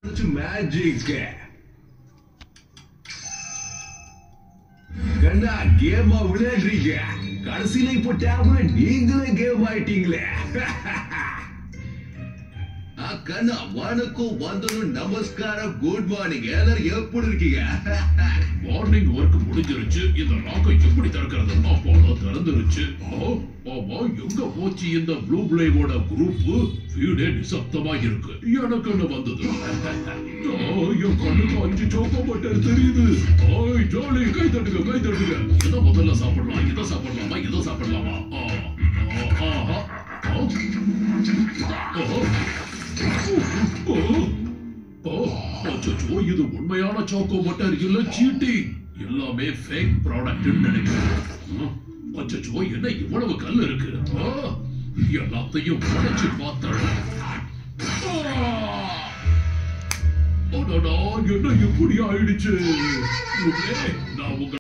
Magic கண்ணா கேமா விளையாடுறீங்க கடைசியில இப்போ டேப்ல நீங்களே கேம் ஆயிட்டீங்களே ஆ, கண்ணா வணக்கம் வந்தனும் நமஸ்காரம் குட் மார்னிங் எல்லாரும் எப்படி இருக்கீங்க மார்னிங் ஒர்க் முடிஞ்சிருச்சு இந்த லாக்கை எப்படி திறக்கிறது அப்போலாம் திறந்துருச்சு ஆ, ஆமா எங்க போச்சு இந்த ப்ளூ பிளேவோட குரூப் வீடே நிசப்தமா இருக்கு எனக்கு என்ன வந்தது ஆ, என் கண்ணுக்கு அஞ்சு சோக்கோ பட்டர் தெரியுது ஆய் ஜாலி கை தட்டுங்க கை தட்டுங்க எதை முதல்ல சாப்பிடலாம் எதை சாப்பிடலாமா எதை சாப்பிடலாமா ஆ, ஆ, ஆஹா. ஆ. ஆ. ஓ, ஓ, அச்சச்சோ, இது உண்மையான சாக்கோ பட்டர் இல்ல சீட்டிங் எல்லாமே ஃபேக் ப்ராடக்ட் நினைக்கிறேன் ஆ, அச்சச்சோ என்ன இவ்வளவு கல் இருக்கு ஆ, எல்லாத்தையும் உடைச்சு பார்த்தேன் அடடா என்ன இப்படி ஆயிடுச்சு உங்களே, நான் உங்க